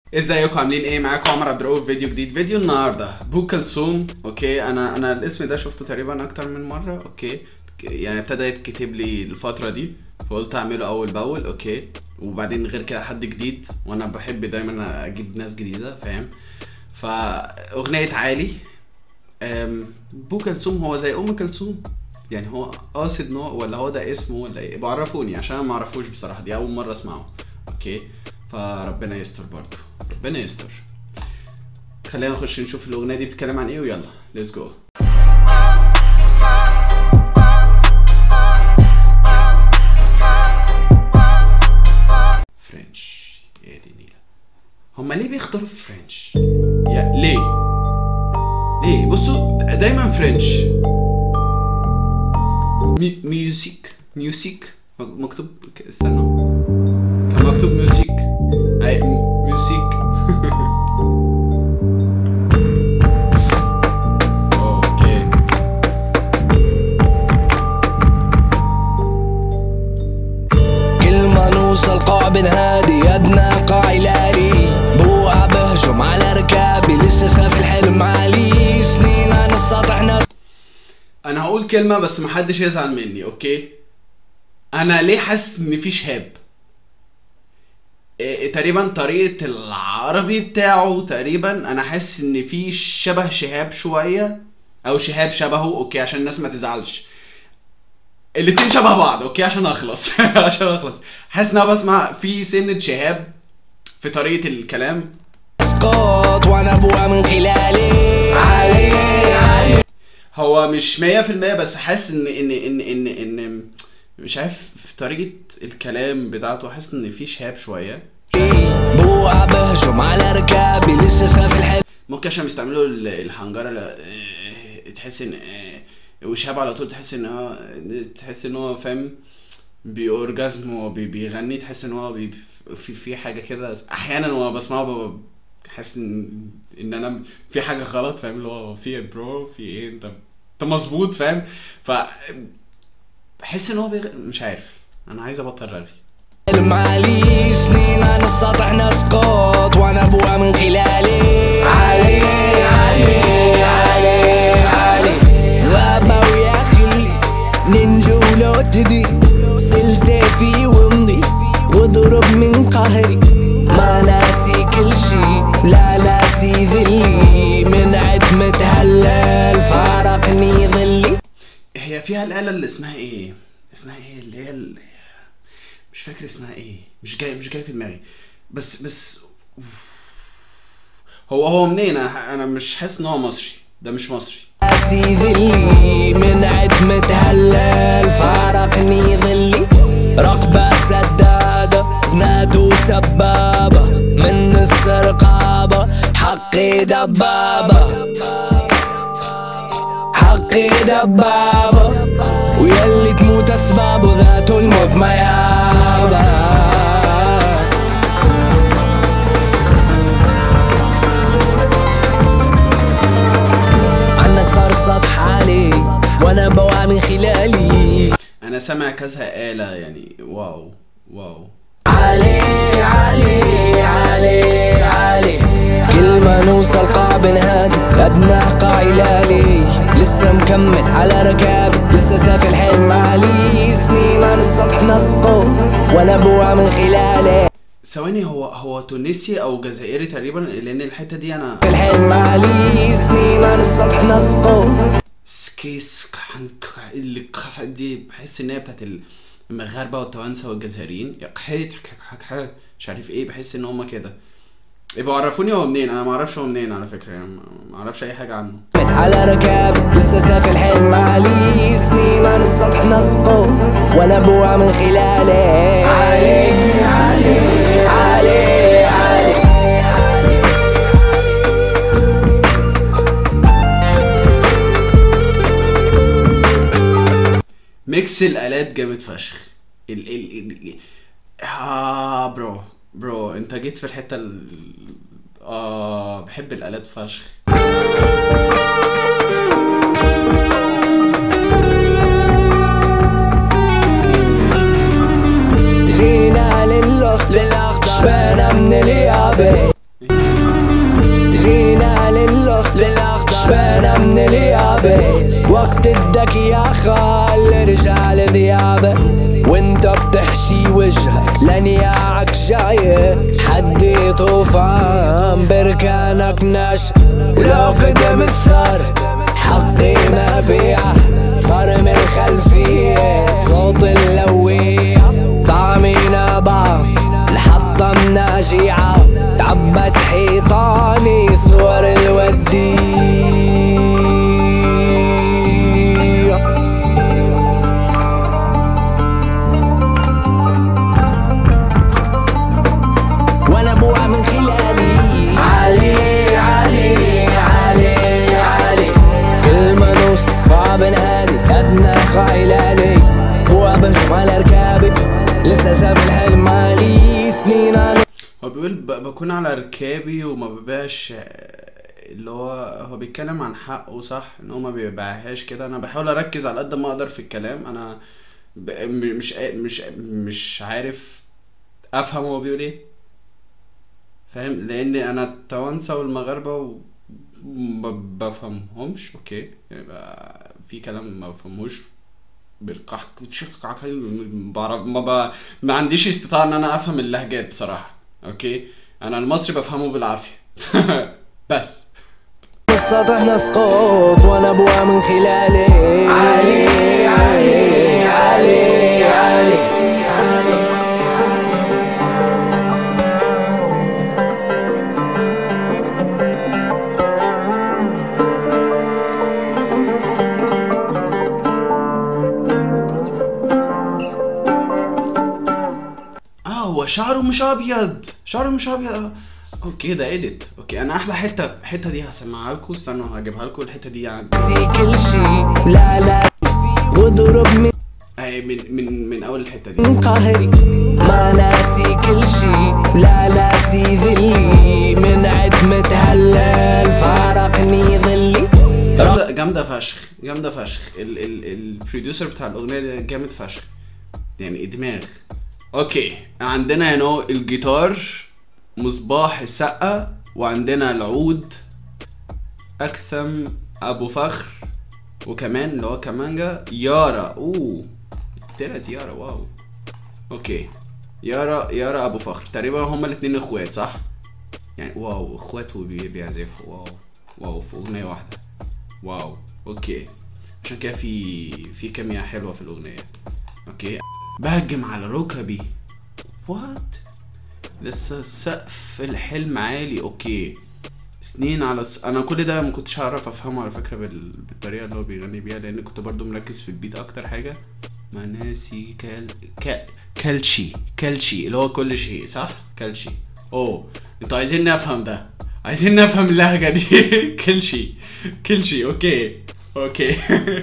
ازيكم عاملين ايه معاكم عمر عبد الرؤوف فيديو جديد فيديو النهارده بو كلثوم اوكي انا انا الاسم ده شفته تقريبا اكتر من مره اوكي يعني ابتدى يتكتب لي الفتره دي فقلت اعمله اول باول اوكي وبعدين غير كده حد جديد وانا بحب دايما اجيب ناس جديده فاهم فاغنيه عالي أم، بو كلثوم هو زي ام كلثوم يعني هو قاصد نوع ولا هو ده اسمه ولا ايه بعرفوني عشان انا ما اعرفوش بصراحه دي اول مره اسمعه اوكي فربنا يستر برضه ربنا يستر خلينا نخش نشوف الاغنيه دي بتتكلم عن ايه ويلا ليتس جو فرنش يا دي نيلة هما ليه بيختاروا فرنش يا ليه ليه بصوا دايما فرنش مي... ميوزيك ميوزيك مكتوب ك- استنوا كان مكتوب ميوزيك اي م- ميوزيك اوكي كل ما نوصل قاع بن هادي ادنى قاع لالي بوع بهجم على ركابي لسه شاف الحلم عالي سنين عن السطح ناس انا هقول كلمه بس محدش يزعل مني اوكي انا ليه حاسس ان في شهاب إيه تقريبا طريقه العربي بتاعه تقريبا انا حاسس ان في شبه شهاب شويه او شهاب شبهه اوكي عشان الناس ما تزعلش الاتنين شبه بعض اوكي عشان اخلص عشان اخلص حاسس ان انا بسمع في سنه شهاب في طريقه الكلام اسقط وانا ابوع من خلالي علي علي هو مش مية في المية بس حاسس ان ان ان ان ان مش عارف في طريقة الكلام بتاعته حاسس ان في شهاب شوية بوع بهجم على ركابي لسه شاف الحلم ممكن عشان بيستعملوا ال- الحنجرة لا آه، تحس ان آه، وشهاب على طول تحس ان هو تحس ان هو فاهم بيورجازم وبي- بيغني تحس ان هو بي في في حاجة كده احيانا وانا بسمعه ببقى حاسس ان ان انا في حاجة غلط فاهم اللي هو في إيه برو في ايه انت انت مظبوط فاهم ف بحس ان هو بيغ... مش عارف انا عايز ابطل رغي حلم عالي سنين عن السطح نسقط وانا ابوع من خلالي علي علي علي علي غابة ويا خلي ننجو لو تدي سل سيفي وامضي واضرب من قهري ما ناسي كل شي لا ناسي ذلي من عتمة هلال فارقني ظلي هي فيها الآلة اللي اسمها ايه اسمها ايه اللي هي ال... مش فاكر اسمها ايه مش جاي مش جاي في دماغي بس بس أوف. هو هو منين انا أنا مش حاسس ان هو مصري ده مش مصري ناسي ذلي من عتمة هلال فارقني ظلي رقبة سدادة زناد وسبابة من السرقابة حقي دبابة حقي دبابة ويلي تموت اسبابه ذات الموت ما يهابه عنك صار السطح عالي وانا بوعى من خلالي انا سامع كذا آلة يعني واو واو علي علي علي علي كل ما نوصل قاع بنهادي ادنى قاع لالي لسه مكمل على ركاب لسه سافي الحلم عالي سنين عن السطح نسقط وانا بوعى من خلالي ثواني هو هو تونسي او جزائري تقريبا لان الحتة دي انا في الحلم عالي سنين عن السطح نسقط سكيس اللي ق- دي بحس ان هي بتاعت المغاربه والتوانسه والجزائريين يا قحيت حك- حك- مش عارف ايه بحس ان هما كده يبقوا عرفوني هو منين انا ما اعرفش هو منين على فكره يعني ما- ما اعرفش اي حاجه عنه على ركاب لسه سافي الحلم عالي سنين عن السطح نسقط وانا بوعى من خلالي علي علي علي علي ميكس الالات جامد فشخ ال ال ال اه برو برو انت جيت في الحته ال... اه بحب الالات فشخ جينا للاخضر شبانة من اليابس وقت الدك يا خال رجال ذيابه وانت بتحشي وجهك لنياعك جاية حدي طوفان بركانك نش ولو قدم الثار حقي مبيعه صار من الخلفية صوت اللوية طعمي نبع الحطة مناجيعة تعبت حيطاني صور الوديع وانا ابوها من خلالي علي علي علي علي كل ما نوصل بابن هادي ادنى خايلالي ابوها بهجم على ركابي لسه سافر الحلم مالي سنين انا هو بيقول ب- بكون على ركابي وما ببيعش آه، اللي هو هو بيتكلم عن حقه صح ان هو ما بيبيعهاش كده انا بحاول اركز على قد ما اقدر في الكلام انا ب... م- مش قا- مش مش عارف افهم هو بيقول ايه فاهم لان انا التوانسه والمغاربه و... ما بفهمهمش اوكي يعني بقى في كلام ما بفهموش بالقحك بعرف ما ب... ما عنديش استطاعة ان انا افهم اللهجات بصراحة اوكي انا المصري بفهمه بالعافية بس السطح نسقط وانا ابوها من خلالي علي علي علي علي اه هو شعره مش ابيض شعره مش ابيض آه. اوكي ده اديت اوكي انا احلى حتة الحتة دي هسمعها لكم استنوا هجيبها لكم الحتة دي يعني في كل شي لا لا واضرب من اهي من من من اول الحتة دي قهري ما ناسي كل شي لا ناسي ذلي من عد متهلل فارقني ظلي جامدة جامدة فشخ جامدة فشخ ال ال البروديوسر بتاع الأغنية ده جامد فشخ يعني دماغ اوكي عندنا هنا الجيتار مصباح السقة وعندنا العود أكثم أبو فخر وكمان اللي هو كمانجا يارا اوه تلات يارا واو اوكي يارا يارا أبو فخر تقريبا هما الاتنين اخوات صح؟ يعني واو اخوات وبيعزفوا واو واو في أغنية واحدة واو اوكي عشان كده في في كيمياء حلوه في الاغنيه اوكي بهجم على ركبي وات لسه سقف الحلم عالي اوكي سنين على س... انا كل ده ما كنتش هعرف افهمه على فكره بال... بالطريقه اللي هو بيغني بيها لان كنت برضو مركز في البيت اكتر حاجه مناسي كال ك... كالشي كالشي اللي هو كل شيء صح كالشي اوه انتوا عايزين نفهم ده عايزين نفهم اللهجه دي كلشي كلشي اوكي اوكي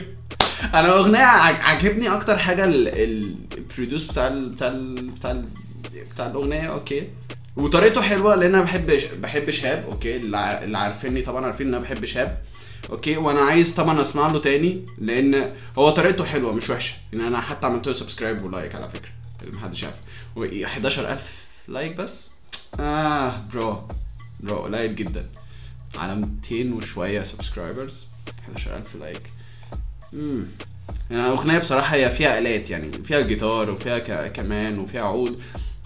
انا الاغنيه عج- عجبني اكتر حاجه البروديوس بتاع ال بتاع ال بتاع ال بتاع الاغنيه اوكي وطريقته حلوه لان انا بحب بحب شهاب اوكي اللي ع- اللي عارفيني طبعا عارفين ان انا بحب شهاب اوكي وانا عايز طبعا اسمع له تاني لان هو طريقته حلوه مش وحشه يعني انا حتى عملت له سبسكرايب ولايك على فكره اللي محدش عارف و 11000 لايك بس اه برو برو قليل جدا على 200 وشويه سبسكرايبرز 11000 لايك امم يعني الاغنيه بصراحه هي فيها الات يعني فيها جيتار وفيها ك... كمان وفيها عود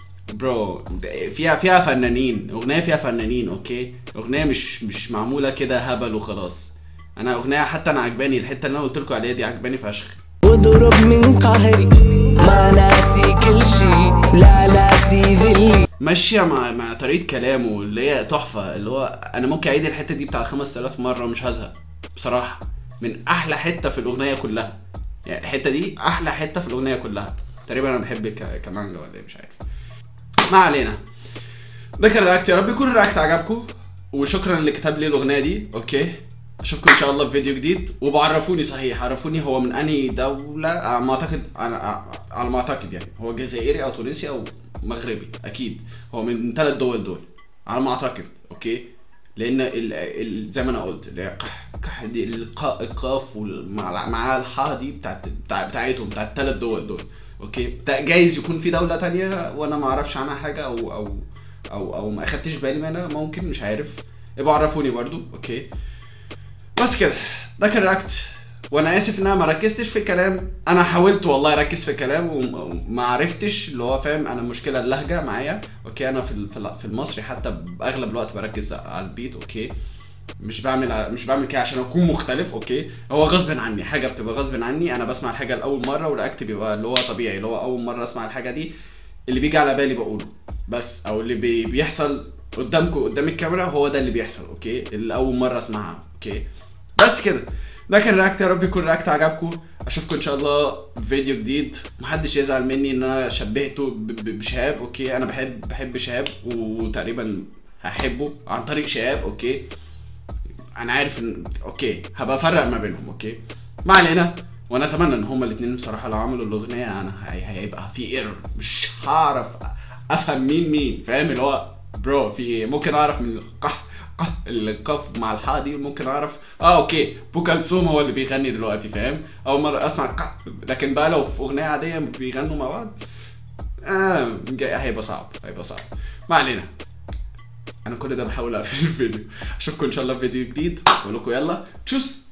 برو ده- فيها فيها فنانين اغنيه فيها فنانين اوكي اغنيه مش مش معموله كده هبل وخلاص انا اغنيه حتى انا عجباني الحته اللي انا قلت لكم عليها دي عجباني فشخ واضرب من قهري ما ناسي كل شي لا ناسي ذلي ماشيه مع مع طريقه كلامه اللي هي تحفه اللي هو انا ممكن اعيد الحته دي بتاع 5000 مره ومش هزهق بصراحه من احلى حته في الاغنيه كلها يعني الحته دي احلى حته في الاغنيه كلها تقريبا انا بحب ك- كمانجا ولا ايه مش عارف ما علينا ده كان رياكت يا رب يكون الرياكت عجبكم وشكرا اللي كتب لي الاغنيه دي اوكي اشوفكم ان شاء الله في فيديو جديد وبعرفوني صحيح عرفوني هو من انهي دوله على ما اعتقد انا على ما اعتقد يعني هو جزائري او تونسي او مغربي اكيد هو من ثلاث دول دول على ما اعتقد اوكي لان ال ال زي ما انا قلت اللي هي قح قح دي القاء القاف وال- مع مع الحاء دي بتاعت بتاع بتاعتهم بتاعت الثلاث دول دول اوكي بتا- جايز يكون في دوله تانية وانا ما اعرفش عنها حاجه او او او او ما اخدتش بالي منها ممكن مش عارف ابقوا عرفوني برضو اوكي بس كده ده كان رياكت وانا اسف ان انا ما ركزتش في الكلام انا حاولت والله اركز في الكلام وم- وما عرفتش اللي هو فاهم انا المشكله اللهجه معايا اوكي انا في ال- في ال- في المصري حتى باغلب الوقت بركز على البيت اوكي مش بعمل ع- مش بعمل كده عشان اكون مختلف اوكي هو غصب عني حاجه بتبقى غصب عني انا بسمع الحاجه لاول مره ورياكت بيبقى اللي هو طبيعي اللي هو اول مره اسمع الحاجه دي اللي بيجي على بالي بقوله بس او اللي بي بيحصل قدامكم قدام الكاميرا هو ده اللي بيحصل اوكي اللي اول مره اسمعها اوكي بس كده ده كان رياكت يا رب يكون رياكت عجبكم اشوفكم ان شاء الله في فيديو جديد محدش يزعل مني ان انا شبهته ب- ب- بشهاب اوكي انا بحب بحب شهاب وتقريبا هحبه عن طريق شهاب اوكي انا عارف ان اوكي هبقى افرق ما بينهم اوكي ما علينا وانا اتمنى ان هما الاثنين بصراحه لو عملوا الاغنيه انا هي- هيبقى في ايرور مش هعرف افهم مين مين فاهم اللي هو برو في ايه ممكن اعرف من القح قح القاف مع الحاء دي ممكن اعرف اه اوكي بو كلثوم هو اللي بيغني دلوقتي فاهم اول مره اسمع قح لكن بقى لو في اغنيه عاديه بيغنوا مع بعض آه جاي- هيبقى صعب هيبقى صعب ما علينا انا كل ده بحاول اقفل الفيديو اشوفكم ان شاء الله في فيديو جديد اقول لكم يلا تشوس